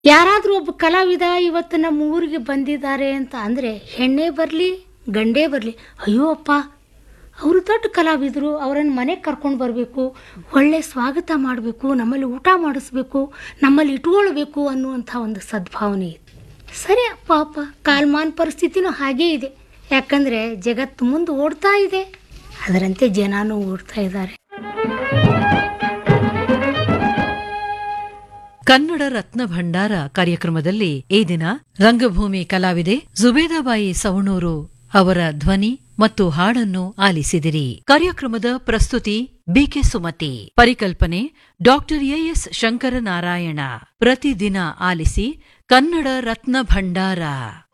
ಯಾರಾದರೂ ಒಬ್ಬ ಕಲಾವಿದ ಇವತ್ತು ನಮ್ಮ ಊರಿಗೆ ಬಂದಿದ್ದಾರೆ ಅಂತ ಅಂದರೆ ಹೆಣ್ಣೇ ಬರಲಿ ಗಂಡೇ ಬರಲಿ ಅಯ್ಯೋ ಅಪ್ಪ ಅವರು ದೊಡ್ಡ ಕಲಾವಿದರು ಅವರನ್ನು ಮನೆಗೆ ಕರ್ಕೊಂಡು ಬರಬೇಕು ಒಳ್ಳೆ ಸ್ವಾಗತ ಮಾಡಬೇಕು ನಮ್ಮಲ್ಲಿ ಊಟ ಮಾಡಿಸ್ಬೇಕು ನಮ್ಮಲ್ಲಿ ಇಟ್ಕೊಳ್ಬೇಕು ಅನ್ನುವಂಥ ಒಂದು ಸದ್ಭಾವನೆ ಇದೆ ಸರಿ ಅಪ್ಪ ಅಪ್ಪ ಕಾಲ್ಮಾನ್ ಪರಿಸ್ಥಿತಿನೂ ಹಾಗೇ ಇದೆ ಯಾಕಂದರೆ ಜಗತ್ತು ಮುಂದೆ ಓಡ್ತಾ ಇದೆ ಅದರಂತೆ ಜನನೂ ಓಡ್ತಾ ಇದ್ದಾರೆ ಕನ್ನಡ ರತ್ನ ಭಂಡಾರ ಕಾರ್ಯಕ್ರಮದಲ್ಲಿ ಈ ದಿನ ರಂಗಭೂಮಿ ಕಲಾವಿದೆ ಜುಬೇದಾಬಾಯಿ ಸವಣೂರು ಅವರ ಧ್ವನಿ ಮತ್ತು ಹಾಡನ್ನು ಆಲಿಸಿದಿರಿ ಕಾರ್ಯಕ್ರಮದ ಪ್ರಸ್ತುತಿ ಬಿಕೆ ಸುಮತಿ ಪರಿಕಲ್ಪನೆ ಡಾಕ್ಟರ್ ಎಎಸ್ ಶಂಕರನಾರಾಯಣ ಪ್ರತಿದಿನ ಆಲಿಸಿ ಕನ್ನಡ ರತ್ನ ಭಂಡಾರ